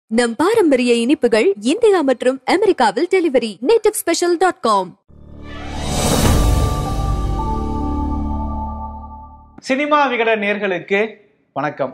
நம் பாரம்பரிய இனிப்புகள் இந்தியா மற்றும் அமெரிக்காவில் delivery native special dot com cinema விகட நேர்களுக்கு வணக்கம்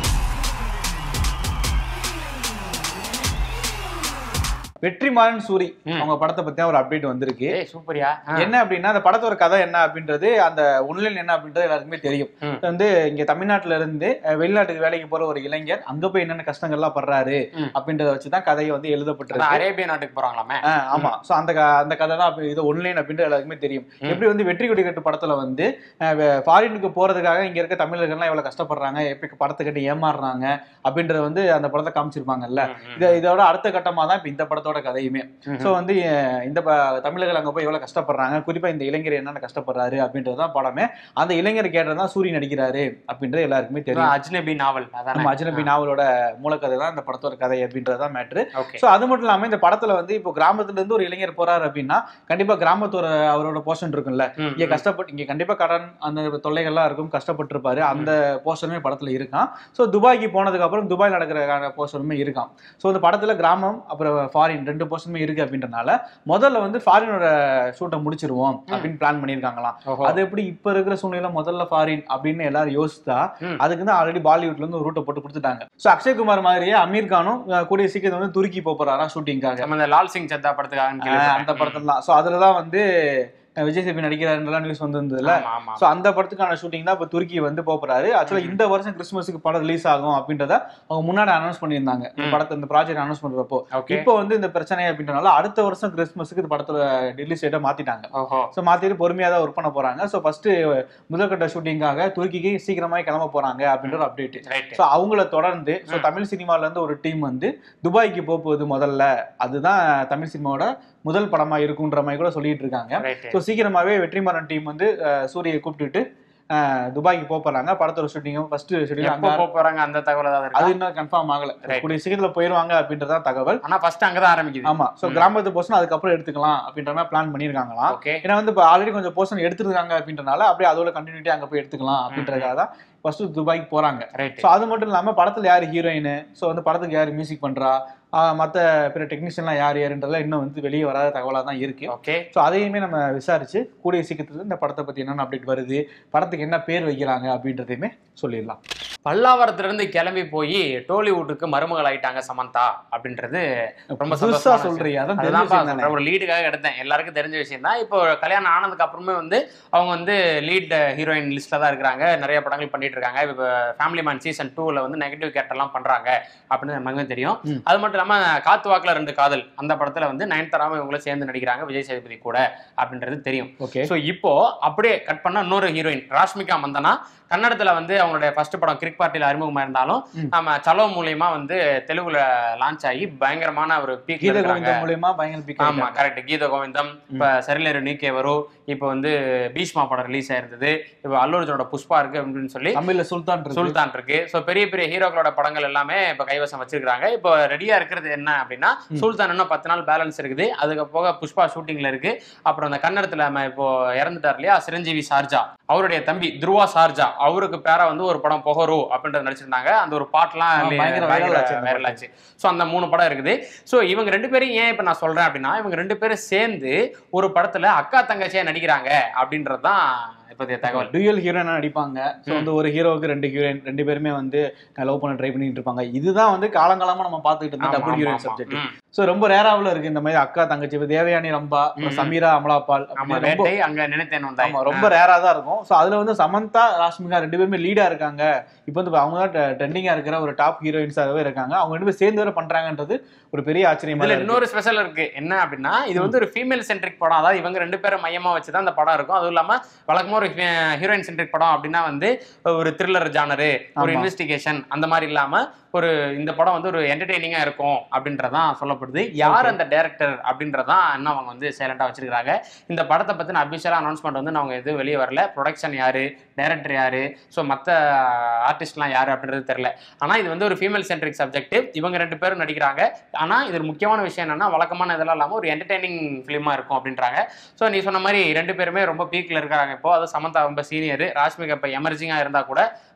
வெற்றிமாறன் சூரி அவங்க படத்தை பத்தி ஒரு அப்டேட் வந்திருக்கு ஏய் சூப்பரியா என்ன அப்படின்னா அந்த படத்தோட கதை என்ன அப்படின்றது அந்த ஒன்லைன் என்ன அப்படின்றது எல்லாருக்குமே தெரியும் ம். இப்ப வந்து இங்க தமிழ்நாட்டுல இருந்து அஹ், வெளிநாட்டுக்கு வேலைக்கு போற ஒரு இளைஞர் அங்க போய் என்னென்ன கஷ்டங்கள்லாம் படுறாரு ம். அப்படின்றத வச்சுதான் கதையை வந்து எழுதப்பட்டிருக்கு அரேபிய நாட்டுக்கு போறாங்களாமே ஆ, ஆமா சோ அந்த க- அந்த கதை தான் அப்படி இது ஒன்லைன் அப்படின்றது எல்லாருக்குமே தெரியும் ம். எப்படி வந்து வெற்றி கொடி கட்டு படத்துல வந்து ஃபாரினுக்கு போறதுக்காக இங்க இருக்க தமிழர்கள்லாம் எவ்வளவு கஷ்டப்படுறாங்க எப்படி படத்தை கட்டி ஏமாறுறாங்க அப்படின்றத வந்து அந்த படத்தை காமிச்சிருப்பாங்கல்ல ம், ம். இத இதோட அடுத்த கட்டமா தான் இப்ப இந்த படத்தோட கதையுமே ம். சோ வந்து அஹ், இந்த ப- தமிழர்கள் அங்க போய் எவ்வளவு கஷ்டப்படுறாங்க குறிப்பா இந்த இளைஞர் என்னென்ன கஷ்டப்படுறாரு அப்படின்றது தான் படமே அந்த இளைஞர் கேட்டதான் சூரிய நடிக்கிறாரு அப்படின்றது எல்லாருக்குமே தெரியும் அஜ்னபி நாவல் அதானே நம்ம அஜனபி நாவலோட மூலக்கதை தான் இந்த படத்தோட கதை அப்படின்றது தான் மேட்ரு ஓகே சோ அது மட்டும் இல்லாம இந்த படத்துல வந்து இப்போ கிராமத்துல இருந்து ஒரு இளைஞர் போறாரு அப்படின்னா கண்டிப்பா கிராமத்தோட அவரோட போர்ஷன் இருக்கும்ல இங்க கஷ்டப்பட்டு இங்க கண்டிப்பா கடன் அந்த தொல்லைகள்லாம் இருக்கும் கஷ்டப்பட்டிருப்பாரு அந்த போர்ஷனுமே படத்துல இருக்கான் சோ துபாய்க்கு போனதுக்கு அப்புறம் துபாய் நடக்கிற போர்ஷனுமே இருக்கான் சோ இந்த படத்துல கிராமம் அப்புறம் ஃபாரின் ரெண்டு போர்ஷனுமே இருக்கு அப்படின்றனால முதல்ல வந்து ஃபாரினோட ஷூட்டை முடிச்சிருவோம் அப்படின்னு பிளான் பண்ணியிருக்காங்களாம் அது எப்படி இப்ப இருக்கிற சூழ்நிலை முதல்ல ஃபாரின் அப்படின்னு எல்லாரும் யோசித்தா ம். அதுக்கு தான் ஆல்ரெடி பாலிவுட்ல இருந்து ஒரு ரூட்டை போட்டு கொடுத்துட்டாங்க சோ அக்ஷய்குமார் மாதிரியே அமீர் கானும் அஹ், கூடிய சீக்கிரம் வந்து துருக்கி போப் போறாரா ஷூட்டிங்காக நம்ம இந்த லால் சிங் சத்தா படத்துக்காக ஆஹ் அந்த படத்துல தான் ஸோ அதுல தான் வந்து அஹ் விஜய் சேபி நடிக்கிறாருலாம் நியூஸ் வந்திருந்ததுல ஆமா ஸோ அந்த படத்துக்கான ஷூட்டிங் தான் இப்போ துருக்கி வந்து போப் போறாரு ஆக்சுவலா இந்த வருஷம் கிறிஸ்மஸுக்கு படம் ரிலீஸ் ஆகும் அப்படின்றத அவங்க முன்னாடி அனௌன்ஸ் பண்ணியிருந்தாங்க இந்த ம். படத்தை இந்த ப்ராஜெக்ட் அனௌன்ஸ் பண்றப்போ ஓகே இப்போ வந்து இந்த பிரச்சனை அப்படின்றனால அடுத்த வருஷம் கிறிஸ்மஸுக்கு இந்த படத்தோட ரிலீஸ் டேட்டை மாத்திட்டாங்க ஓஹோ ஸோ மாத்திட்டு பொறுமையாக தான் ஒர்க் பண்ண போறாங்க ஸோ ஃபர்ஸ்ட் முதல்கட்ட ஷூட்டிங்காக துருக்கிக்கு சீக்கிரமாக கிளம்ப போறாங்க அப்படின்ற ஒரு அப்டேட் ரைட் ஸோ அவங்கள தொடர்ந்து ஸோ ம். தமிழ் சினிமால இருந்து ஒரு டீம் வந்து துபாய்க்கு போக போகுது முதல்ல அதுதான் தமிழ் சினிமாவோட முதல் படமா இருக்குன்ற மாதிரி கூட சொல்லிட்டு இருக்காங்க ரைட் ஸோ சீக்கிரமாவே வெற்றிமாறன் டீம் வந்து அஹ், சூரியை கூப்பிட்டுட்டு அஹ், துபாய்க்கு போக போறாங்க படத்தோட ஷூட்டிங்கும் ஃபர்ஸ்ட் ஷெடியூல் எப்போ அங்க போக போறாங்க அந்த தகவல் ஏதாவது அது இருக்கா இன்னும் கன்ஃபார்ம் ஆகல Right. கூடிய சீக்கிரத்துல போயிருவாங்க அப்படின்றதான் தகவல் ஆனா ஃபர்ஸ்ட் அங்கதான் ஆரம்பிக்குது ஆமா ஸோ ம். கிராமத்து போர்ஷன் அதுக்கப்புறம் எடுத்துக்கலாம் அப்படின்ற மாதிரி பிளான் பண்ணியிருக்காங்களாம் ஓகே ஏன்னா வந்து இப்போ ஆல்ரெடி கொஞ்சம் போர்ஷன் எடுத்துருக்காங்க அப்படின்றனால அப்படியே அதோட கண்டினியூட்டி அங்க போய் எடுத்துக்கலாம் அப்படின்றதுக்காக தான் ஃபர்ஸ்ட் துபாய்க்கு போறாங்க ரைட் ஸோ அது மட்டும் இல்லாம படத்துல யார் ஹீரோயின் ஸோ வந்து படத்துக்கு யார் மியூசிக் பண்றா ஆஹ் மத்த பிற டெக்னீஷியன்லாம் யார் யாருன்றதுலாம் இன்னும் வந்து வெளியே வராத தகவலா தான் இருக்கு ஓகே ஸோ அதையுமே நம்ம விசாரிச்சு கூடிய சீக்கிரத்துல இந்த படத்தை பத்தி என்னென்ன அப்டேட் வருது படத்துக்கு என்ன பேர் வைக்கிறாங்க அப்படின்றதையுமே சொல்லிடலாம் பல்லாவரத்துல இருந்து கிளம்பி போய் டோலிவுட்டுக்கு மருமகள் ஆயிட்டாங்க சமந்தா அப்படின்றது ரொம்ப புதுசா சந்தோஷமான சொல்றீங்க அதான் அதுதான் தெரிஞ்ச பா விஷயம் தானே. சொல்றேன். ஒரு லீடுக்காக எடுத்தேன் எல்லாருக்கும் தெரிஞ்ச விஷயம் தான் இப்போ கல்யாணம் ஆனதுக்கு அப்புறமே வந்து அவங்க வந்து லீட் ஹீரோயின் லிஸ்ட்ல தான் இருக்கிறாங்க நிறைய படங்கள் பண்ணிட்டு இருக்காங்க இப்போ ஃபேமிலி மேன் சீசன் டூல வந்து நெகட்டிவ் கேரக்டர்லாம் பண்றாங்க அப்படின்னு நமக்கு தெரியும் ம். அது மட்டும் இல்லாம காத்து வாக்குல ரெண்டு காதல் அந்த படத்துல வந்து நயன்தாராவும் இவங்களும் சேர்ந்து நடிக்கிறாங்க விஜய் சேதுபதி கூட அப்படின்றது தெரியும் ஓகே ஸோ இப்போ அப்படியே கட் பண்ண இன்னொரு ஹீரோயின் ராஷ்மிகா மந்தனா கன்னடத்துல வந்து அவங்களுடைய ஃபர்ஸ்ட் படம் கிரிக் பார்ட்டியில் அறிமுகமா இருந்தாலும் ம். நம்ம சலோ மூலியமா வந்து தெலுங்குல லான்ச் ஆகி பயங்கரமான ஒரு பீக் கீத கோவிந்தம் மூலியமா பயங்கர பிக் ஆமா கரெக்ட் கீத கோவிந்தம் இப்ப சரிலேரு நீக்கே வரும் இப்போ வந்து பீஷ்மா படம் ரிலீஸ் ஆயிருந்தது இப்போ அல்லு அர்ஜுனோட புஷ்பா இருக்கு அப்படின்னு சொல்லி தமிழ்ல சுல்தான் இருக்கு. சுல்தான் இருக்கு சோ பெரிய பெரிய ஹீரோக்களோட படங்கள் எல்லாமே இப்ப கைவசம் வச்சிருக்காங்க இப்போ ரெடியா இருக்கிறது என்ன அப்படின்னா ம். சுல்தான் இன்னும் பத்து நாள் பேலன்ஸ் இருக்குது அதுக்கு போக புஷ்பா ஷூட்டிங்ல இருக்கு அப்புறம் அந்த கன்னடத்துல நம்ம இப்போ இறந்துட்டார் இல்லையா சிரஞ்சீவி சார்ஜா அவருடைய தம்பி துருவா சார்ஜா அவருக்கு பேரா வந்து ஒரு படம் பொகரு அப்படின்றத நடிச்சிருந்தாங்க அந்த ஒரு பாட்டுலாம் ஆ, பயங்கர viral ஆச்சு அந்த வைரல் ஆச்சு ஸோ அந்த மூணு படம் இருக்குது ஸோ இவங்க ரெண்டு பேரும் ஏன் இப்போ நான் சொல்றேன் அப்படின்னா இவங்க ரெண்டு பேரும் சேர்ந்து ஒரு படத்துல அக்கா தங்கச்சியா நடிக்கிறாங்க அப்படின்றது தான் இப்போதைய தகவல் டுயல் ஹீரோயினா நடிப்பாங்க ஸோ வந்து ஒரு ஹீரோவுக்கு ரெண்டு ஹீரோயின் ரெண்டு பேருமே வந்து லவ் பண்ண ட்ரை பண்ணிட்டு இருப்பாங்க இதுதான் வந்து காலங்காலமா நம்ம பார்த்துக்கிட்டு இருந்த ஆமா, டபுள் ஆமா, ஹீரோயின் ஆமா. சப்ஜெக்ட் ம். ஸோ ரொம்ப ரேராவில் இருக்கு இந்த மாதிரி அக்கா தங்கச்சி இப்ப தேவயானி ரம்பா அப்புறம் ம். சமீரா அமலாபால் ஆமா அப்படி ரொம்ப வேட்டை அங்க நினைத்தேன் வந்தாய் ஆமா ரொம்ப ரேரா தான் இருக்கும் ஸோ அதுல வந்து சமந்தா ராஷ்மிகா ரெண்டு பேருமே லீடா இருக்காங்க இப்போ வந்து அவங்க தான் ட்ரெண்டிங்கா இருக்கிற ஒரு டாப் ஹீரோயின்ஸாகவே இருக்காங்க அவங்க ரெண்டு பேரும் சேர்ந்து வர பண்றாங்கன்றது ஒரு பெரிய ஆச்சரியமா இதுல இருக்கு இன்னொரு ஸ்பெஷல் இருக்கு என்ன அப்படின்னா இது வந்து ஒரு ஃபீமேல் சென்ட்ரிக் படம் அதாவது இவங்க ரெண்டு பேரும் மையமா வச்சு தான் அந்த படம் இருக்கும் அதுவும் இல்லாம வழக்கமா ஒரு ஹீரோயின் சென்ட்ரிக் படம் அப்படின்னா வந்து ஒரு த்ரில்லர் ஜானரு ஒரு ஆமா. இன்வெஸ்டிகேஷன் அந்த மாதிரி இல்லாம ஒரு இந்த படம் வந்து ஒரு என்டர்டெய்னிங்கா இருக்கும் அப்படின்றதான் சொல்லப்படுது யார் Okay. அந்த டேரக்டர் அப்படின்றதான் இன்னும் அவங்க வந்து சைலண்டா வச்சிருக்காங்க இந்த படத்தை பத்தின அபிஷியலா அனௌன்ஸ்மெண்ட் வந்து அவங்க எதுவும் வெளியே வரல ப்ரொடக்ஷன் யாரு டைரக்டர் யாரு ஸோ மற்ற ஆர்டிஸ்ட்லாம் யாரு அப்படின்றது தெரியல ஆனா இது வந்து ஒரு ஃபீமேல் சென்ட்ரிக் சப்ஜெக்ட் இவங்க ரெண்டு பேரும் நடிக்கிறாங்க ஆனா இது ஒரு முக்கியமான விஷயம் என்னன்னா வழக்கமான இதெல்லாம் இல்லாம ஒரு என்டர்டெய்னிங் ஃபிலிமா இருக்கும் அப்படின்றாங்க ஸோ நீ சொன்ன மாதிரி ரெண்டு பேருமே ரொம்ப பீக்ல இருக்காங்க இப்போ அது சமந்தா ரொம்ப சீனியர் ராஷ்மிகா இப்போ எமர்ஜிங்கா இருந்தா கூட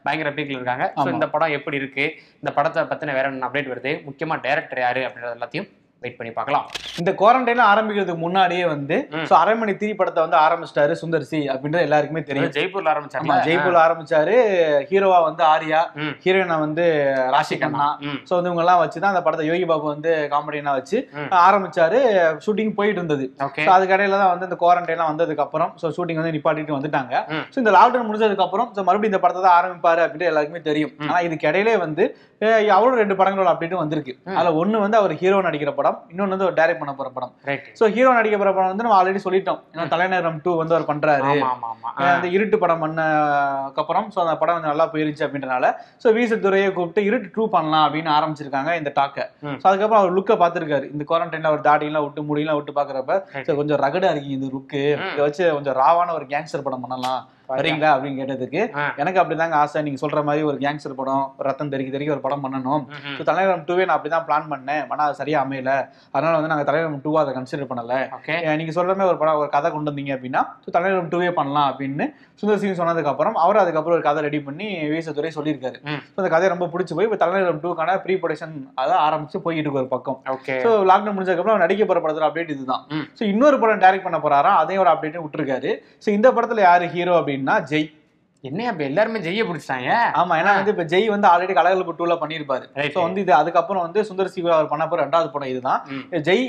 பயங்கர பீக்ல இருக்காங்க ஸோ ஆமா. இந்த படம் எப்படி இருக்கு இந்த படத்தை பத்தின வேற என்ன அப்டேட் வருது முக்கியமா டைரக்டர் யாரு அப்படின்றது எல்லாத்தையும் வெயிட் பண்ணி பார்க்கலாம் இந்த குவாரண்டைன் ஆரம்பிக்கிறதுக்கு முன்னாடியே வந்து ம். சோ அரண்மனை திரி படத்தை வந்து ஆரம்பிச்சிட்டாரு சுந்தர் சி அப்படின்றது எல்லாருக்குமே தெரியும் அதாவது ஜெய்ப்பூர்ல ஆமா ஆரம்பிச்சாங்க ஜெய்ப்பூர்ல ஆரம்பிச்சாரு ஹீரோவா வந்து ஆரியா ம். ஹீரோயினா வந்து ராஷி கண்ணா ம் சோ வந்து இவங்க எல்லாம் வச்சுதான் அந்த படத்தை யோகி பாபு வந்து காமெடினா வச்சு ம். ஆரம்பிச்சாரு ஷூட்டிங் போயிட்டு இருந்தது ஓகே ஸோ அதுக்கடையில தான் வந்து இந்த குவாரண்டைன்லாம் வந்ததுக்கு அப்புறம் ஸோ ஷூட்டிங் வந்து நிப்பாட்டிட்டு வந்துட்டாங்க ம். ஸோ இந்த லாக்டவுன் முடிஞ்சதுக்கு அப்புறம் ஸோ மறுபடியும் இந்த படத்தை தான் ஆரம்பிப்பாரு அப்படின்ட்டு எல்லாருக்குமே தெரியும் ம். ஆனா இதுக்கு இடையிலே வந்து அஹ், அவரோட ரெண்டு படங்களோட அப்டேட்டும் வந்திருக்கு ம். அதுல ஒண்ணு வந்து அவர் ஹீரோ நடிக்கிற படம் இன்னொன்னு வந்து ஒரு டைரக்ட் பண்ண போற படம் ரைட் ஸோ ஹீரோ நடிக்க போற படம் வந்து நம்ம ஆல்ரெடி சொல்லிட்டோம் ஏன்னா தலைநகரம் டூ வந்து அவர் பண்றாரு ஆமா ஆமா ஆமா அஹ், அந்த இருட்டு படம் பண்ணதுக்கு அப்புறம் ஸோ அந்த படம் வந்து நல்லா போயிருச்சு அப்படின்றனால ஸோ வீச துறையை கூப்பிட்டு இருட்டு டூ பண்ணலாம் அப்படின்னு ஆரம்பிச்சிருக்காங்க இந்த டாக்கை ம். ஸோ அதுக்கப்புறம் அவர் லுக்கை பார்த்துருக்காரு இந்த குவாரண்டைன்ல அவர் தாடியெல்லாம் விட்டு முடியெல்லாம் விட்டு பார்க்குறப்ப Right. ஸோ கொஞ்சம் ரகடா இருக்கீங்க இந்த லுக்கு ம். இதை வச்சு கொஞ்சம் ராவான ஒரு கேங்ஸ்டர் படம் பண்ணலாம் வரீங்களா அப்படின்னு கேட்டதுக்கு ஆ. எனக்கு அப்படிதாங்க ஆசை நீங்க சொல்ற மாதிரி ஒரு கேங்ஸ்டர் படம் ஒரு ரத்தம் தெறிக்க தெறிக்க ஒரு படம் பண்ணணும் ம், ம். ஸோ தலைநகரம் டூவே நான் அப்படிதான் பிளான் பண்ணேன் ஆனா அது சரியா அமையல அதனால வந்து நாங்க தலைநகரம் டூ அதை கன்சிடர் பண்ணல ஓகே அஹ் நீங்க சொல்ற மாதிரி ஒரு படம் ஒரு கதை கொண்டு வந்தீங்க அப்படின்னா ஸோ தலைநகரம் டூவே பண்ணலாம் அப்படின்னு சுந்தர் சிங் சொன்னதுக்கு அப்புறம் அவர் அதுக்கப்புறம் ஒரு கதை ரெடி பண்ணி வீசத்துறை சொல்லியிருக்காரு ம். ஸோ அந்த கதையை ரொம்ப பிடிச்சி போய் இப்போ தலைநகரம் டூக்கான ப்ரீ ப்ரொடக்ஷன் அதை ஆரம்பிச்சு போயிட்டு இருக்கு ஒரு பக்கம் ஓகே ஸோ லாக்டவுன் முடிஞ்சதுக்கப்புறம் அவர் நடிக்க போற படத்துல அப்டேட் இதுதான் ம். ஸோ இன்னொரு படம் டைரக்ட் பண்ண போறாராம் அதையும் ஒரு அப்டேட்டும் விட்டுருக்காரு ஸோ இந்த படத்துல யாரு ஹீரோ அப்படின்னா ஜெய் என்ன அப்ப எல்லாருமே ஜெய்ய பிடிச்சிட்டாங்க ஆமா ஏன்னா வந்து இப்ப ஜெய் வந்து ஆல்ரெடி கலகலப்பு டூல பண்ணியிருப்பாரு Right. ஸோ வந்து இது அதுக்கப்புறம் வந்து சுந்தர் சி அவர் பண்ண போற ரெண்டாவது படம் இதுதான் ம். ஜெய்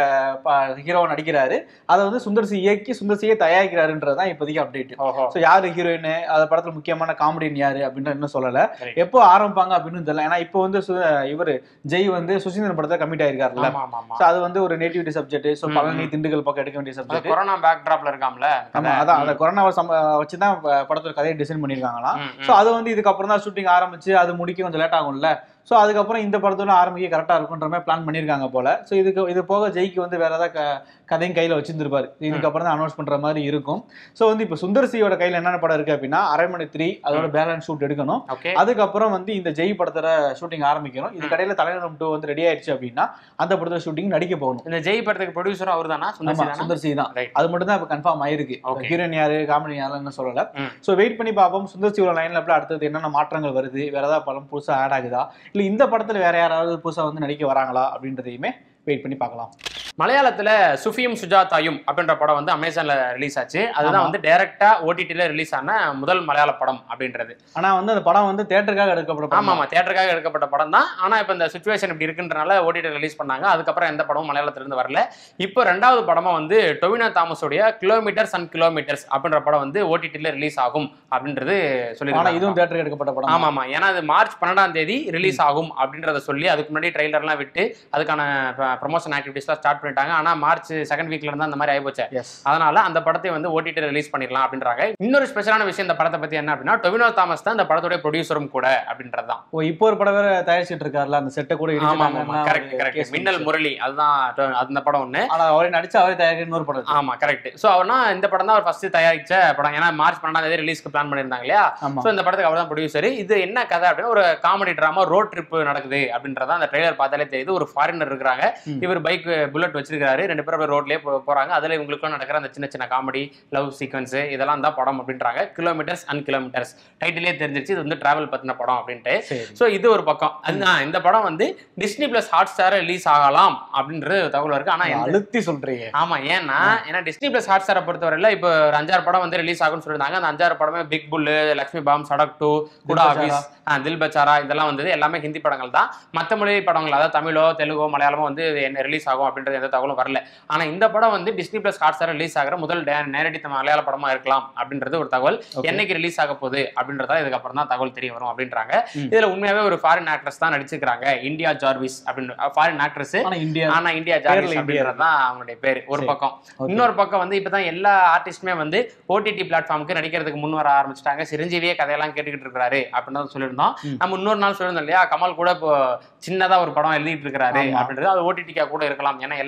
ஹீரோவா நடிக்கிறாரு அதை வந்து சுந்தர் சி இயக்கி சுந்தர் சியை தயாரிக்கிறாருன்றது தான் இப்போதைக்கு அப்டேட் ஓஹோ ஸோ யாரு ஹீரோயின் அந்த படத்துல முக்கியமான காமெடியன் யாரு அப்படின்னு இன்னும் சொல்லல Right. எப்போ ஆரம்பிப்பாங்க அப்படின்னு தெரியல ஏன்னா இப்போ வந்து சு- இவரு ஜெய் வந்து சுசீந்திரன் படத்தை கமிட் ஆயிருக்காருல்ல ஆமா ஆமா ஆமா ஸோ அது வந்து ஒரு நேட்டிவிட்டி சப்ஜெக்ட் ஸோ ம், பழனி ம். திண்டுக்கல் பக்கம் எடுக்க வேண்டிய அது சப்ஜெக்ட் கொரோனா பேக் டிராப்ல இருக்காம்ல ஆமா அதான் அந்த கொரோனாவை சம வச்சுதான் ப- படத்தோட கதையை டிசைன் பண்ணிருக்காங்களாம் ம், ம். ஸோ அது வந்து இதுக்கப்புறம் தான் ஷூட்டிங் ஆரம்பிச்சு அது முடிக்க கொஞ்சம் லேட் ஆகும்ல ஸோ அதுக்கப்புறம் இந்த படத்தோட ஆரம்பிக்க கரெக்டாக இருக்குன்ற மாதிரி பிளான் பண்ணியிருக்காங்க போல ஸோ இதுக்கு இது போக ஜெய்க்கு வந்து வேற ஏதாவது க- கதையும் கையில் வச்சிருந்திருப்பாரு இதுக்கப்புறம் தான் அனௌன்ஸ் பண்ற மாதிரி இருக்கும் ஸோ வந்து இப்போ சுந்தர் சியோட கையில் என்னென்ன படம் இருக்கு அப்படின்னா அரண்மனை த்ரீ அதோட பேலன்ஸ் ஷூட் எடுக்கணும் ஓகே அதுக்கப்புறம் வந்து இந்த ஜெய் படத்தோட ஷூட்டிங் ஆரம்பிக்கணும் இது கடையில தலைநகரம் டூ வந்து ரெடி ஆயிடுச்சு அப்படின்னா அந்த படத்தோட ஷூட்டிங் நடிக்க போகணும் இந்த ஜெய் படத்துக்கு ப்ரொடியூசரும் அவர் தானா ஆமா சுந்தர் சுந்தர் சி தான் ரைட் அது மட்டும் தான் இப்போ கன்ஃபார்ம் ஆயிருக்கு Okay. ஹீரோயின் யாரு காமெடி யாருன்னு சொல்லல ம். ஸோ வெயிட் பண்ணி பார்ப்போம் சுந்தர் சிவோட லைன்ல அடுத்தது என்னென்ன மாற்றங்கள் வருது வேற ஏதாவது படம் புதுசா ஆட் ஆகுதா இல்ல இந்த படத்துல வேற யாராவது புதுசா வந்து நடிக்க வராங்களா அப்படின்றதையுமே வெயிட் பண்ணி பார்க்கலாம் மலையாளத்துல சுஃபியும் சுஜாதாயும் அப்படின்ற படம் வந்து அமேசான்ல ரிலீஸ் ஆச்சு அதுதான் ஆமா. வந்து டைரக்டா ஓடிடில ரிலீஸ் ஆன முதல் மலையாள படம் அப்படின்றது ஆனா வந்து அந்த படம் வந்து தேட்டருக்காக எடுக்கப்பட்ட ஆமா படம் ஆமா தியேட்டருக்காக எடுக்கப்பட்ட படம் தான் ஆனா இப்போ இந்த சுச்சுவேஷன் இப்படி இருக்குன்றனால ஓடிடி ரிலீஸ் பண்ணாங்க அதுக்கப்புறம் எந்த படமும் மலையாளத்துல இருந்து வரல இப்போ ரெண்டாவது படமா வந்து டொவினோ தாமஸோடைய கிலோமீட்டர்ஸ் அண்ட் கிலோமீட்டர்ஸ் அப்படின்ற படம் வந்து ஓடிடில ரிலீஸ் ஆகும் அப்படின்றது ஆனா சொல்லியிருக்காங்க இதுவும் தேட்டருக்கு எடுக்கப்பட்ட படம் ஆமா ஆமா ஏன்னா அது மார்ச் பன்னெண்டாம் தேதி ரிலீஸ் ஆகும் அப்படின்றத சொல்லி அதுக்கு முன்னாடி ட்ரெய்லர்லாம் விட்டு அதுக்கான ப்ரமோஷன் ஆக்டிவிட்டிஸ்லாம் ஸ்டார்ட் பண்ணிட்டாங்க ஆனா மார்ச் செகண்ட் வீக்ல இருந்து அந்த மாதிரி ஆயிப்போச்சு எஸ் அதனால அந்த படத்தை வந்து ஓடிடி ரிலீஸ் பண்ணிடலாம் அப்படின்றாங்க இன்னொரு ஸ்பெஷலான விஷயம் இந்த படத்தை பத்தி என்ன அப்படின்னா டொவினோ தாமஸ் தான் இந்த படத்துடைய ப்ரொடியூசரும் கூட அப்படின்றது தான் ஓ இப்போ ஒரு படம் வேற தயாரிச்சிட்டு இருக்காருல்ல அந்த செட்டை கூட ஆமா ஆமா இடிச்சிட்டாங்கன்னா கரெக்ட் ஒரு கரெக்ட் case மின்னல் வந்துச்சு. முரளி அதுதான் டொ- அந்த படம் ஒண்ணு ஆனா அவரே நடிச்சு அவரே தயாரிக்கிற இன்னொரு படம் இருக்கு. ஆமா கரெக்ட் சோ அவர்னா இந்த படம் தான் அவர் ஃபர்ஸ்ட் தயாரிச்ச படம் ஏன்னா மார்ச் பன்னெண்டாம் தேதி ரிலீஸ்க்கு பிளான் பண்ணியிருந்தாங்க இல்லையா ஆமா ஸோ இந்த படத்துக்கு அவர் தான் ப்ரொடியூசர் இது என்ன கதை அப்படின்னா ஒரு காமெடி ட்ராமா ரோட் ட்ரிப் நடக்குது அப்படின்றத அந்த ட்ரெய்லர் பார்த்தாலே தெரியுது ஒரு ஃபாரினர் இருக்கிறாங்க ம். இவர் பைக் புல்லட் வச்சிருக்காரு ரெண்டு பேரும் அப்படியே ரோட்லயே போ- போறாங்க அதுல இவங்களுக்குலாம் நடக்கிற அந்த சின்ன சின்ன காமெடி லவ் சீக்வன்ஸ் இதெல்லாம் தான் படம் அப்படின்றாங்க கிலோமீட்டர்ஸ் அண்ட் கிலோமீட்டர்ஸ் டைட்டிலே தெரிஞ்சிருச்சு இது வந்து டிராவல் பத்தின படம் அப்படின்ட்டு சரி ஸோ இது ஒரு பக்கம் அதுதான் இந்த படம் வந்து Disney plus Hotstar release ஆகலாம் அப்படின்ற தகவல் இருக்கு ஆனா எந்த அழுத்தி சொல்றீங்க ஆமா ஏன்னா ஏன்னா டிஸ்னி பிளஸ் ஹாட் ஸ்டாரை பொறுத்தவரையில இப்போ ஒரு அஞ்சாறு படம் வந்து ரிலீஸ் ஆகும்னு சொல்லியிருந்தாங்க அந்த அஞ்சாறு படமே big bull Lakshmi bomb Sadak two Khuda Dil ஆபீஸ் தில் பச்சாரா இதெல்லாம் வந்து எல்லாமே ஹிந்தி படங்கள் தான் மற்ற மொழி படங்கள் அதாவது தமிழோ தெலுங்கோ மலையாளமோ வந்து என்ன ரிலீஸ் ஆகும் அப்படின்றது எந்த தகவலும் வரல ஆனா இந்த படம் வந்து Disney plus Hotstar release ஆகிற முதல் டே- நேரடி தமிழ் மலையாள படமா இருக்கலாம் அப்படின்றது ஒரு தகவல் Okay. என்னைக்கு ரிலீஸ் ஆக போகுது அப்படின்றதா இதுக்கப்புறம் தான் தகவல் தெரிய வரும் அப்படின்றாங்க ம். இதுல உண்மையாவே ஒரு ஃபாரின் ஆக்ட்ரஸ் தான் நடிச்சிருக்காங்க இந்தியா ஜார்விஸ் அப்படின்னு ஃபாரின் ஆக்ட்ரஸ் ஆனா இந்தியா ஆனா இந்தியா பேர்ல ஜார்விஸ் இந்தியா அப்படின்றது தான் அவங்களுடைய பேர் ஒரு சரி. பக்கம் Okay. இன்னொரு பக்கம் வந்து இப்பதான் எல்லா ஆர்டிஸ்டுமே வந்து ஓடிடி பிளாட்ஃபார்முக்கு நடிக்கிறதுக்கு முன் வர ஆரம்பிச்சிட்டாங்க சிரஞ்சீவியே கதையெல்லாம் கேட்டுக்கிட்டு இருக்காரு அப்படின்னு தான் சொல்லியிருந்தோம் ம். நம்ம இன்னொரு நாள் சொல்லியிருந்தோம் இல்லையா கமல் கூட இப்போ சின்னதா ஒரு படம் எழுதிட்டு இருக்காரு ஆமா. அப்படின்றது அது ஓடிடிக்கா கூட இருக்கலாம் ஏன்னா எல்லா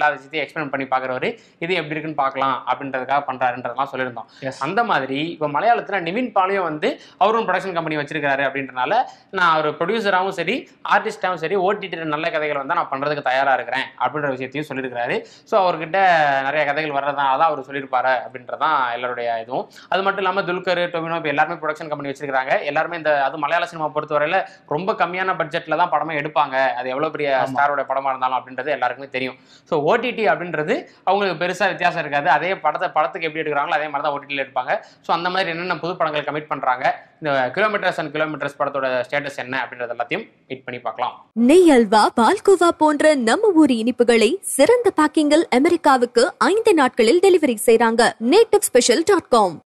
இல்லாத விஷயத்தையும் எக்ஸ்பிளைன் பண்ணி பார்க்குறவர் இது எப்படி இருக்குன்னு பார்க்கலாம் அப்படின்றதுக்காக பண்றாருன்றதெல்லாம் சொல்லியிருந்தோம் Yes. அந்த மாதிரி இப்போ மலையாளத்தில் நிவின் பாலியும் வந்து அவரும் ப்ரொடக்ஷன் கம்பெனி வச்சிருக்காரு அப்படின்றனால நான் ஒரு ப்ரொடியூசராகவும் சரி ஆர்டிஸ்டாகவும் சரி ஓடிடி நல்ல கதைகள் வந்து நான் பண்ணுறதுக்கு தயாராக இருக்கிறேன் அப்படின்ற விஷயத்தையும் சொல்லியிருக்காரு ஸோ அவர்கிட்ட நிறைய கதைகள் வர்றதுனால தான் அவர் சொல்லியிருப்பாரு அப்படின்றதான் எல்லாருடைய இதுவும் அது மட்டும் இல்லாமல் துல்கர் டொமினோ இப்போ எல்லாருமே ப்ரொடக்ஷன் கம்பெனி வச்சிருக்காங்க எல்லாருமே இந்த அது மலையாள சினிமா பொறுத்தவரையில ரொம்ப கம்மியான பட்ஜெட்டில் தான் படமே எடுப்பாங்க அது எவ்வளோ பெரிய ஆமா. ஸ்டாரோட படமாக இருந்தாலும் அப்படின்றது எல்லாருக்குமே தெரியும் ஸோ ஓடிடி அப்படின்றது அவங்களுக்கு பெருசாக வித்தியாசம் இருக்காது அதே படத்தை படத்துக்கு எப்படி எடுக்கிறாங்களோ அதே மாதிரி தான் ஓடிடியில் எடுப்பாங்க ஸோ அந்த மாதிரி என்னென்ன புது படங்கள் கமிட் பண்ணுறாங்க இந்த கிலோமீட்டர்ஸ் அண்ட் கிலோமீட்டர்ஸ் படத்தோட ஸ்டேட்டஸ் என்ன அப்படின்றது எல்லாத்தையும் வெயிட் பண்ணி பார்க்கலாம் நெய் அல்வா பால்கோவா போன்ற நம்ம ஊர் இனிப்புகளை சிறந்த பேக்கிங்கில் அமெரிக்காவுக்கு ஐந்து நாட்களில் டெலிவரி செய்றாங்க நேட்டிவ் ஸ்பெஷல் டாட் காம்